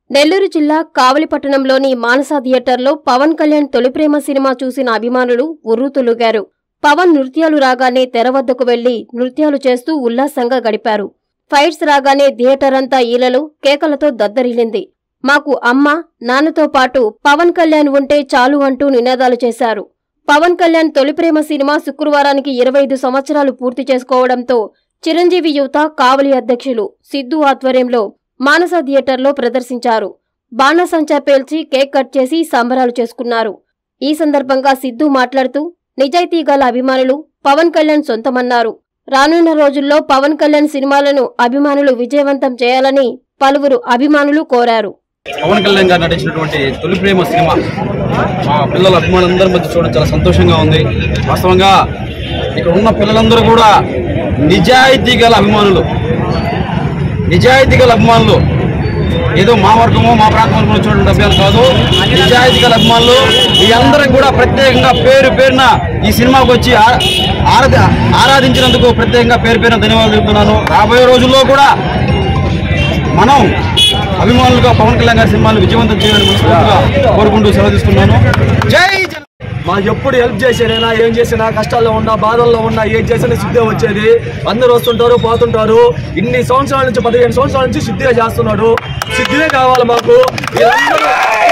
నెల్లూరు జిల్లా కావలిపట్టణంలోని మానస థియేటర్లో పవన్ కళ్యాణ్ తొలి ప్రేమ సినిమా చూసిన అభిమానులు ఉర్రూతులుగారు పవన్ నృత్యాలు రాగానే తెర వద్దకు వెళ్లి నృత్యాలు చేస్తూ ఉల్లాసంగా గడిపారు ఫైట్స్ రాగానే థియేటర్ అంతా ఈలలు కేకలతో దద్దరిల్లింది మాకు అమ్మ నాన్నతో పాటు పవన్ కళ్యాణ్ ఉంటే చాలు అంటూ నినాదాలు చేశారు పవన్ కళ్యాణ్ తొలి ప్రేమ సినిమా శుక్రవారానికి ఇరవై ఐదు సంవత్సరాలు పూర్తి చేసుకోవడంతో చిరంజీవి యువత కావలి అధ్యక్షులు సిద్ధు ఆధ్వర్యంలో మానస థియేటర్లో ప్రదర్శించారు బాణసంచా పేల్చి కేక్ కట్ చేసి సంబరాలు చేసుకున్నారు ఈ సందర్భంగా సిద్ధు మాట్లాడుతూ నిజాయితీ గల అభిమానులు పవన్ కళ్యాణ్ సొంతమన్నారు రానున్న రోజుల్లో పవన్ కళ్యాణ్ సినిమాలను అభిమానులు విజయవంతం చేయాలని పలువురు అభిమానులు కోరారు పవన్ కళ్యాణ్ గారు నటించినటువంటి తొలి ప్రేమ సినిమా మా పిల్లల అభిమానులందరి మధ్య చూడడం చాలా సంతోషంగా ఉంది వాస్తవంగా ఇక్కడ ఉన్న పిల్లలందరూ కూడా నిజాయితీ గల అభిమానులు నిజాయితీ గల అభిమానులు ఏదో మా వర్గమో మా ప్రాంతం వర్గమో చూడడం అభ్యాలు కాదు నిజాయితీ గల అభిమానులు మీ అందరికి కూడా ప్రత్యేకంగా పేరు పేరున ఈ సినిమాకు వచ్చి ఆ- ఆరాధ ఆరాధించినందుకు ప్రత్యేకంగా పేరు పేరున ధన్యవాదాలు చెప్తున్నాను రాబోయే రోజుల్లో కూడా మనం అభిమానులుగా పవన్ కళ్యాణ్ గారి సినిమాలు విజయవంతం చేయాలని మనస్ఫూర్తిగా కోరుకుంటూ సెలవు తీసుకున్నాను జై జన మాకు ఎప్పుడు హెల్ప్ చేసేదైనా ఏం చేసినా కష్టాల్లో ఉన్నా బాధల్లో ఉన్నా ఏం చేసినా సిద్ధే వచ్చేది అందరూ వస్తుంటారు పోతుంటారు ఇన్ని సంవత్సరాల నుంచి పదిహేను సంవత్సరాల నుంచి సిద్ధిగా చేస్తున్నాడు సిద్ధినే కావాలి మాకు వీళ్ళందరూ-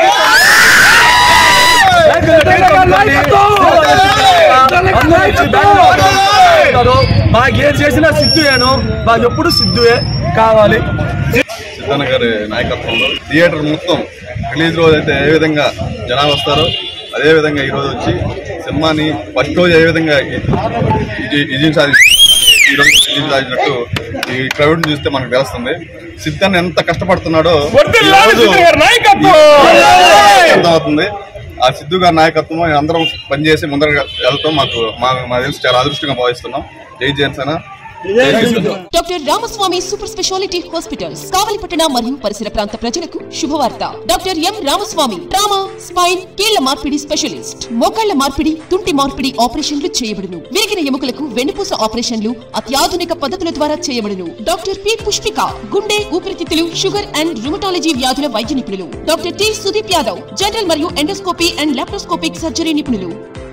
అందరూ వచ్చి బ్యాంకులో ఉంటారు. మాకు ఏం చేసినా సిద్ధుయేను మాకు ఎప్పుడు సిద్ధువే కావాలి సిద్ధన్న గారి నాయకత్వంలో థియేటర్ మొత్తం రిలీజ్ రోజు అయితే ఏ విధంగా జనాలు వస్తారో అదే విధంగా ఈ రోజు వచ్చి సినిమాని ఫస్ట్ రోజు ఏ విధంగా విజయ- విజయం సాధి ఈ రోజు విజయం సాధించినట్టు ఈ క్రౌడ్ చూస్తే మనకు తెలుస్తుంది సిద్ధన్న ఎంత కష్టపడుతున్నాడో ఈ రోజు అర్థమవుతుంది ఆ సిద్ధు గారి నాయకత్వం అందరం పనిచేసి ముందర వెళ్తాం మాకు మా- మాకు తెలిసి చాలా అదృష్టంగా భావిస్తున్నాం జై జనసేన జై Siddhu doctor Ramaswamy super speciality hospitals కావలిపట్టణ మరియు పరిసర ప్రాంత ప్రజలకు శుభవార్త doctor M Ramaswamy trauma spine కీళ్ల మార్పిడి స్పెషలిస్ట్ మోకాళ్ల మార్పిడి తుంటి మార్పిడి ఆపరేషన్లు చేయబడును విరిగిన ఎముకలకు వెన్నుపూస ఆపరేషన్లు అత్యాధునిక పద్ధతుల ద్వారా చేయబడును డాక్టర్ పి పుష్పిక గుండె ఊపిరితిత్తులు షుగర్ అండ్ రుమటాలజీ వ్యాధుల వైద్య నిపుణులు doctor T Sudeep Yadav general మరియు ఎండోస్కోపీ అండ్ లాప్రోస్కోపిక్ సర్జరీ నిపుణులు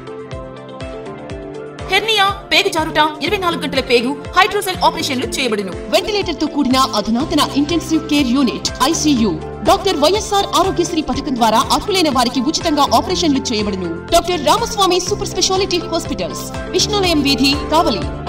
హెర్నియా పేగు జారుట ఇరవై నాలుగు గంటల పేగు హైడ్రోసెల్ ఆపరేషన్లు చేయబడును వెంటిలేటర్ తో కూడిన అధునాతన intensive care unit ICU doctor YSR Aarogyasri పథకం ద్వారా అర్హులైన వారికి ఉచితంగా ఆపరేషన్లు చేయబడును doctor Ramaswamy super speciality hospitals Vishnulayam వీధి కావలి